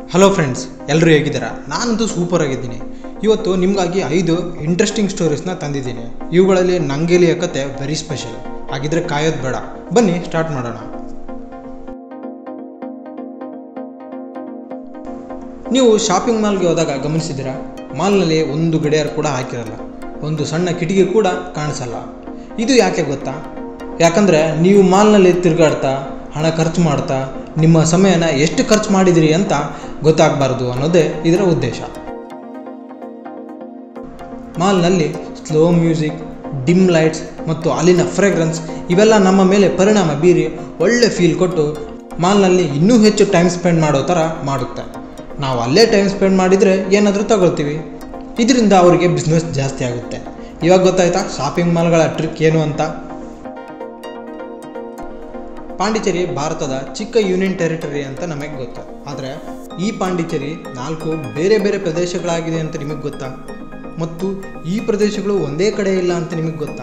hello friends ಎಲ್ಲರೂ ಹೇಗಿದ್ದೀರಾ ನಾನಂತೂ ಸೂಪರ್ ಆಗಿದ್ದೀನಿ ಇವತ್ತು ನಿಮಗಾಗಿ ಐದು ಇಂಟ್ರೆಸ್ಟಿಂಗ್ ಸ್ಟೋರೀಸ್ನ ತಂದಿದ್ದೀನಿ ಇವುಗಳಲ್ಲಿ ನಂಗೇಲಿಯ ಕತೆ ವೆರಿ ಸ್ಪೆಷಲ್ ಹಾಗಿದ್ರೆ ಕಾಯೋದು ಬೇಡ ಬನ್ನಿ ಸ್ಟಾರ್ಟ್ ಮಾಡೋಣ ನೀವು ಶಾಪಿಂಗ್ ಮಾಲ್ಗೆ ಹೋದಾಗ ಗಮನಿಸಿದ್ದೀರಾ ಮಾಲ್ನಲ್ಲಿ ಒಂದು ಗಡಿಯಾರ ಕೂಡ ಹಾಕಿರಲ್ಲ ಒಂದು ಸಣ್ಣ ಕಿಟಕಿ ಕೂಡ ಕಾಣಿಸಲ್ಲ ಇದು ಯಾಕೆ ಗೊತ್ತಾ ಯಾಕಂದರೆ ನೀವು ಮಾಲ್ನಲ್ಲಿ ತಿರುಗಾಡ್ತಾ ಹಣ ಖರ್ಚು ಮಾಡ್ತಾ ನಿಮ್ಮ ಸಮಯನ ಎಷ್ಟು ಖರ್ಚು ಮಾಡಿದಿರಿ ಅಂತ ಗೊತ್ತಾಗಬಾರ್ದು ಅನ್ನೋದೇ ಇದರ ಉದ್ದೇಶ ಮಾಲ್ನಲ್ಲಿ ಸ್ಲೋ ಮ್ಯೂಸಿಕ್ ಡಿಮ್ ಲೈಟ್ಸ್ ಮತ್ತು ಅಲ್ಲಿನ ಫ್ರೇಗ್ರೆನ್ಸ್ ಇವೆಲ್ಲ ನಮ್ಮ ಮೇಲೆ ಪರಿಣಾಮ ಬೀರಿ ಒಳ್ಳೆ ಫೀಲ್ ಕೊಟ್ಟು ಮಾಲ್ನಲ್ಲಿ ಇನ್ನೂ ಹೆಚ್ಚು ಟೈಮ್ ಸ್ಪೆಂಡ್ ಮಾಡೋ ಥರ ಮಾಡುತ್ತೆ ನಾವು ಅಲ್ಲೇ ಟೈಮ್ ಸ್ಪೆಂಡ್ ಮಾಡಿದರೆ ಏನಾದರೂ ತಗೊಳ್ತೀವಿ ಇದರಿಂದ ಅವರಿಗೆ ಬಿಸ್ನೆಸ್ ಜಾಸ್ತಿ ಆಗುತ್ತೆ ಇವಾಗ ಗೊತ್ತಾಯ್ತಾ ಶಾಪಿಂಗ್ ಮಾಲ್ಗಳ ಟ್ರಿಕ್ ಏನು ಅಂತ ಪಾಂಡಿಚೇರಿ ಭಾರತದ ಚಿಕ್ಕ ಯೂನಿಯನ್ ಟೆರಿಟರಿ ಅಂತ ನಮಗೆ ಗೊತ್ತು ಆದರೆ ಈ ಪಾಂಡಿಚೇರಿ ನಾಲ್ಕು ಬೇರೆ ಬೇರೆ ಪ್ರದೇಶಗಳಾಗಿದೆ ಅಂತ ನಿಮಗೆ ಗೊತ್ತಾ ಮತ್ತು ಈ ಪ್ರದೇಶಗಳು ಒಂದೇ ಕಡೆ ಇಲ್ಲ ಅಂತ ನಿಮಗೆ ಗೊತ್ತಾ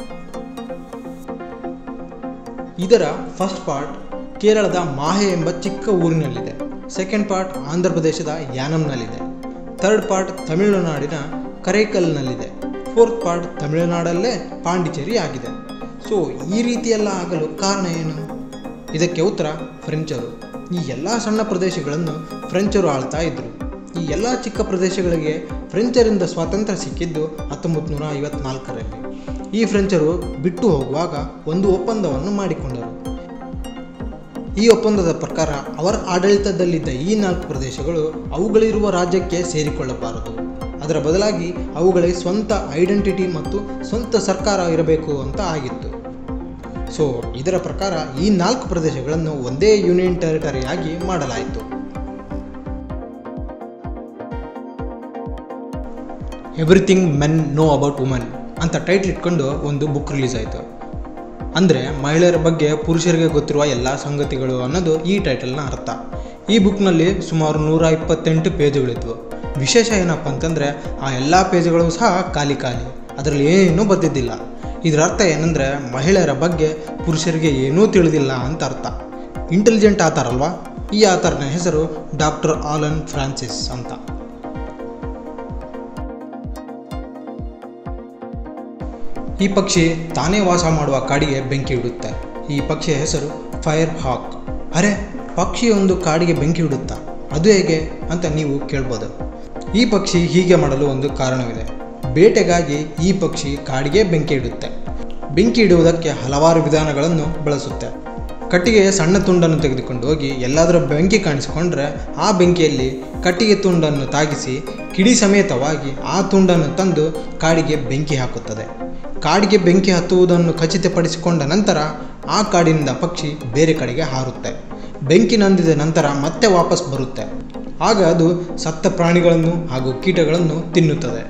ಇದರ ಫಸ್ಟ್ ಪಾರ್ಟ್ ಕೇರಳದ ಮಾಹೆ ಎಂಬ ಚಿಕ್ಕ ಊರಿನಲ್ಲಿದೆ ಸೆಕೆಂಡ್ ಪಾರ್ಟ್ ಆಂಧ್ರ ಪ್ರದೇಶದ ಯಾನಂನಲ್ಲಿದೆ ಥರ್ಡ್ ಪಾರ್ಟ್ ತಮಿಳುನಾಡಿನ ಕರೈಕಲ್ನಲ್ಲಿದೆ ಫೋರ್ತ್ ಪಾರ್ಟ್ ತಮಿಳುನಾಡಲ್ಲೇ ಪಾಂಡಿಚೇರಿ ಆಗಿದೆ ಸೊ ಈ ರೀತಿಯೆಲ್ಲ ಆಗಲು ಕಾರಣ ಏನು ಇದಕ್ಕೆ ಉತ್ತರ ಫ್ರೆಂಚರು ಈ ಎಲ್ಲ ಸಣ್ಣ ಪ್ರದೇಶಗಳನ್ನು ಫ್ರೆಂಚರು ಆಳ್ತಾ ಇದ್ದರು ಈ ಎಲ್ಲ ಚಿಕ್ಕ ಪ್ರದೇಶಗಳಿಗೆ ಫ್ರೆಂಚರಿಂದ ಸ್ವಾತಂತ್ರ್ಯ ಸಿಕ್ಕಿದ್ದು ಹತ್ತೊಂಬತ್ತು ನೂರ ಐವತ್ನಾಲ್ಕರಲ್ಲಿ ಈ ಫ್ರೆಂಚರು ಬಿಟ್ಟು ಹೋಗುವಾಗ ಒಂದು ಒಪ್ಪಂದವನ್ನು ಮಾಡಿಕೊಂಡರು ಈ ಒಪ್ಪಂದದ ಪ್ರಕಾರ ಅವರ ಆಡಳಿತದಲ್ಲಿದ್ದ ಈ ನಾಲ್ಕು ಪ್ರದೇಶಗಳು ಅವುಗಳಿರುವ ರಾಜ್ಯಕ್ಕೆ ಸೇರಿಕೊಳ್ಳಬಾರದು ಅದರ ಬದಲಾಗಿ ಅವುಗಳಿಗೆ ಸ್ವಂತ ಐಡೆಂಟಿಟಿ ಮತ್ತು ಸ್ವಂತ ಸರ್ಕಾರ ಇರಬೇಕು ಅಂತ ಆಗಿತ್ತು ಸೊ ಇದರ ಪ್ರಕಾರ ಈ ನಾಲ್ಕು ಪ್ರದೇಶಗಳನ್ನು ಒಂದೇ ಯೂನಿಯನ್ ಟೆರಿಟರಿಯಾಗಿ ಮಾಡಲಾಯಿತು everything men know about women ಅಂತ ಟೈಟ್ಲ್ ಇಟ್ಕೊಂಡು ಒಂದು ಬುಕ್ ರಿಲೀಸ್ ಆಯಿತು ಅಂದರೆ ಮಹಿಳೆಯರ ಬಗ್ಗೆ ಪುರುಷರಿಗೆ ಗೊತ್ತಿರುವ ಎಲ್ಲ ಸಂಗತಿಗಳು ಅನ್ನೋದು ಈ ಟೈಟಲ್ನ ಅರ್ಥ ಈ ಬುಕ್ನಲ್ಲಿ ಸುಮಾರು ನೂರ ಇಪ್ಪತ್ತೆಂಟು ಪೇಜುಗಳಿದ್ವು ವಿಶೇಷ ಏನಪ್ಪ ಅಂತಂದರೆ ಆ ಎಲ್ಲ ಪೇಜುಗಳು ಸಹ ಖಾಲಿ ಖಾಲಿ ಅದರಲ್ಲಿ ಏನೂ ಬರೆದಿದ್ದಿಲ್ಲ ಇದರ ಅರ್ಥ ಏನಂದರೆ ಮಹಿಳೆಯರ ಬಗ್ಗೆ ಪುರುಷರಿಗೆ ಏನೂ ತಿಳಿದಿಲ್ಲ ಅಂತ ಅರ್ಥ ಇಂಟೆಲಿಜೆಂಟ್ ಆತಾರಲ್ವಾ ಈ ಆತರನ ಹೆಸರು ಡಾಕ್ಟರ್ ಆಲನ್ ಫ್ರಾನ್ಸಿಸ್ ಅಂತ ಈ ಪಕ್ಷಿ ತಾನೇ ವಾಸ ಮಾಡುವ ಕಾಡಿಗೆ ಬೆಂಕಿ ಇಡುತ್ತೆ ಈ ಪಕ್ಷಿಯ ಹೆಸರು ಫೈರ್ ಹಾಕ್ ಅರೆ ಪಕ್ಷಿ ಒಂದು ಕಾಡಿಗೆ ಬೆಂಕಿ ಇಡುತ್ತಾ ಅದು ಹೇಗೆ ಅಂತ ನೀವು ಕೇಳ್ಬೋದು ಈ ಪಕ್ಷಿ ಹೀಗೆ ಮಾಡಲು ಒಂದು ಕಾರಣವಿದೆ ಬೇಟೆಗಾಗಿ ಈ ಪಕ್ಷಿ ಕಾಡಿಗೆ ಬೆಂಕಿ ಇಡುತ್ತೆ ಬೆಂಕಿ ಇಡುವುದಕ್ಕೆ ಹಲವಾರು ವಿಧಾನಗಳನ್ನು ಬಳಸುತ್ತೆ ಕಟ್ಟಿಗೆಯ ಸಣ್ಣ ತುಂಡನ್ನು ತೆಗೆದುಕೊಂಡು ಹೋಗಿ ಎಲ್ಲಾದರೂ ಬೆಂಕಿ ಕಾಣಿಸಿಕೊಂಡ್ರೆ ಆ ಬೆಂಕಿಯಲ್ಲಿ ಕಟ್ಟಿಗೆ ತುಂಡನ್ನು ತಾಗಿಸಿ ಕಿಡಿ ಸಮೇತವಾಗಿ ಆ ತುಂಡನ್ನು ತಂದು ಕಾಡಿಗೆ ಬೆಂಕಿ ಹಾಕುತ್ತದೆ ಕಾಡಿಗೆ ಬೆಂಕಿ ಹತ್ತುವುದನ್ನು ಖಚಿತಪಡಿಸಿಕೊಂಡ ನಂತರ ಆ ಕಾಡಿನಿಂದ ಪಕ್ಷಿ ಬೇರೆ ಕಡೆಗೆ ಹಾರುತ್ತೆ ಬೆಂಕಿ ನಂದಿದ ನಂತರ ಮತ್ತೆ ವಾಪಸ್ ಬರುತ್ತೆ ಆಗ ಅದು ಸತ್ತ ಪ್ರಾಣಿಗಳನ್ನು ಹಾಗೂ ಕೀಟಗಳನ್ನು ತಿನ್ನುತ್ತದೆ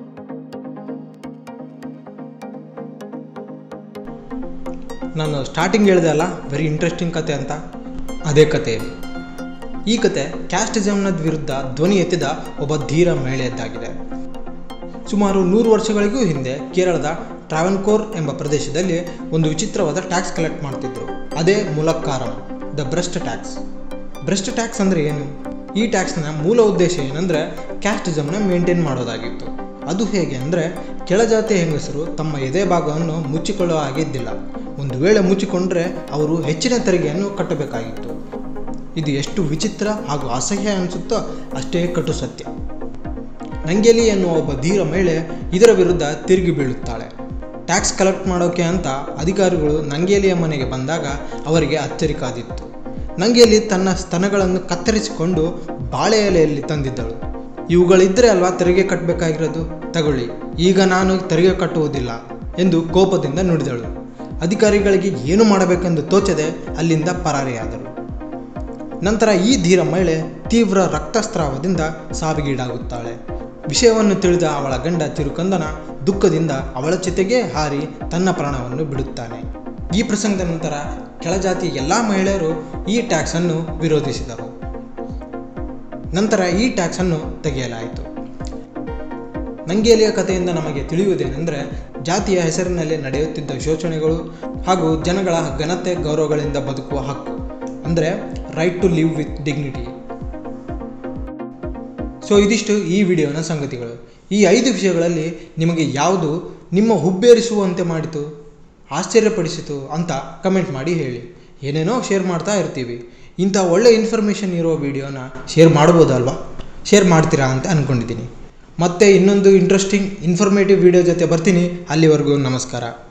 ನಾನು ಸ್ಟಾರ್ಟಿಂಗ್ ಹೇಳಿದೆ ಅಲ್ಲ ವೆರಿ ಇಂಟ್ರೆಸ್ಟಿಂಗ್ ಕತೆ ಅಂತ ಅದೇ ಕತೆ ಇದು ಈ ಕತೆ ಕ್ಯಾಸ್ಟಿಸಮ್ನ ವಿರುದ್ಧ ಧ್ವನಿ ಎತ್ತಿದ ಒಬ್ಬ ಧೀರ ಮಹಿಳೆಯದ್ದಾಗಿದೆ ಸುಮಾರು ನೂರು ವರ್ಷಗಳಿಗೂ ಹಿಂದೆ ಕೇರಳದ ಟ್ರಾವೆನ್ಕೋರ್ ಎಂಬ ಪ್ರದೇಶದಲ್ಲಿ ಒಂದು ವಿಚಿತ್ರವಾದ ಟ್ಯಾಕ್ಸ್ ಕಲೆಕ್ಟ್ ಮಾಡ್ತಿದ್ರು ಅದೇ Mulakkaram the breast tax breast tax ಅಂದರೆ ಏನು ಈ ಟ್ಯಾಕ್ಸ್ನ ಮೂಲ ಉದ್ದೇಶ ಏನಂದರೆ ಕ್ಯಾಸ್ಟಿಸಮ್ನ ಮೇಂಟೈನ್ ಮಾಡೋದಾಗಿತ್ತು ಅದು ಹೇಗೆ ಅಂದರೆ ಕೆಳಜಾತಿಯ ಹೆಂಗಸರು ತಮ್ಮ ಎದೆ ಭಾಗವನ್ನು ಮುಚ್ಚಿಕೊಳ್ಳುವ ಹಾಗಿದ್ದಿಲ್ಲ ಒಂದು ವೇಳೆ ಮುಚ್ಚಿಕೊಂಡ್ರೆ ಅವರು ಹೆಚ್ಚಿನ ತೆರಿಗೆಯನ್ನು ಕಟ್ಟಬೇಕಾಗಿತ್ತು ಇದು ಎಷ್ಟು ವಿಚಿತ್ರ ಹಾಗೂ ಅಸಹ್ಯ ಅನಿಸುತ್ತೋ ಅಷ್ಟೇ ಕಟು ಸತ್ಯ ನಂಗೆಲಿ ಎನ್ನುವ ಒಬ್ಬ ಧೀರ ಮಹಿಳೆ ಇದರ ವಿರುದ್ಧ ತಿರುಗಿ ಬೀಳುತ್ತಾಳೆ ಟ್ಯಾಕ್ಸ್ ಕಲೆಕ್ಟ್ ಮಾಡೋಕೆ ಅಂತ ಅಧಿಕಾರಿಗಳು ನಂಗೇಲಿಯ ಮನೆಗೆ ಬಂದಾಗ ಅವರಿಗೆ ಅಚ್ಚರಿ ಕಾದಿತ್ತು ನಂಗೇಲಿ ತನ್ನ ಸ್ತನಗಳನ್ನು ಕತ್ತರಿಸಿಕೊಂಡು ಬಾಳೆ ಎಲೆಯಲ್ಲಿ ತಂದಿದ್ದಳು ಇವುಗಳಿದ್ದರೆ ಅಲ್ವಾ ತೆರಿಗೆ ಕಟ್ಟಬೇಕಾಗಿರೋದು ತಗೊಳ್ಳಿ ಈಗ ನಾನು ತೆರಿಗೆ ಕಟ್ಟುವುದಿಲ್ಲ ಎಂದು ಕೋಪದಿಂದ ನುಡಿದಳು ಅಧಿಕಾರಿಗಳಿಗೆ ಏನು ಮಾಡಬೇಕೆಂದು ತೋಚದೆ ಅಲ್ಲಿಂದ ಪರಾರಿಯಾದರು ನಂತರ ಈ ಧೀರ ಮಹಿಳೆ ತೀವ್ರ ರಕ್ತಸ್ರಾವದಿಂದ ಸಾವಿಗೀಡಾಗುತ್ತಾಳೆ ವಿಷಯವನ್ನು ತಿಳಿದ ಅವಳ ಗಂಡ ತಿರುಕಂದನ ದುಃಖದಿಂದ ಅವಳ ಚಿತೆಗೆ ಹಾರಿ ತನ್ನ ಪ್ರಾಣವನ್ನು ಬಿಡುತ್ತಾನೆ ಈ ಪ್ರಸಂಗದ ನಂತರ ಕೆಳಜಾತಿ ಎಲ್ಲ ಮಹಿಳೆಯರು ಈ ಟ್ಯಾಕ್ಸನ್ನು ವಿರೋಧಿಸಿದರು ನಂತರ ಈ ಟ್ಯಾಕ್ಸನ್ನು ತೆಗೆಯಲಾಯಿತು ನಂಗೇಲಿಯ ಕಥೆಯಿಂದ ನಮಗೆ ತಿಳಿಯುವುದೇನೆಂದರೆ ಜಾತಿಯ ಹೆಸರಿನಲ್ಲಿ ನಡೆಯುತ್ತಿದ್ದ ಶೋಷಣೆಗಳು ಹಾಗೂ ಜನಗಳ ಘನತೆ ಗೌರವಗಳಿಂದ ಬದುಕುವ ಹಕ್ಕು ಅಂದರೆ right to live with dignity so ಇದಿಷ್ಟು ಈ ವಿಡಿಯೋನ ಸಂಗತಿಗಳು ಈ ಐದು ವಿಷಯಗಳಲ್ಲಿ ನಿಮಗೆ ಯಾವುದು ನಿಮ್ಮ ಹುಬ್ಬೇರಿಸುವಂತೆ ಮಾಡಿತು ಆಶ್ಚರ್ಯಪಡಿಸಿತು ಅಂತ ಕಮೆಂಟ್ ಮಾಡಿ ಹೇಳಿ ಏನೇನೋ ಶೇರ್ ಮಾಡ್ತಾ ಇರ್ತೀವಿ ಇಂಥ ಒಳ್ಳೆ ಇನ್ಫಾರ್ಮೇಷನ್ ಇರೋ ವಿಡಿಯೋನ ಶೇರ್ ಮಾಡ್ಬೋದಲ್ವಾ ಶೇರ್ ಮಾಡ್ತೀರಾ ಅಂತ ಅಂದ್ಕೊಂಡಿದ್ದೀನಿ ಮತ್ತೆ ಇನ್ನೊಂದು ಇಂಟ್ರೆಸ್ಟಿಂಗ್ ಇನ್ಫಾರ್ಮೇಟಿವ್ ವಿಡಿಯೋ ಜೊತೆ ಬರ್ತೀನಿ ಅಲ್ಲಿವರೆಗೂ ನಮಸ್ಕಾರ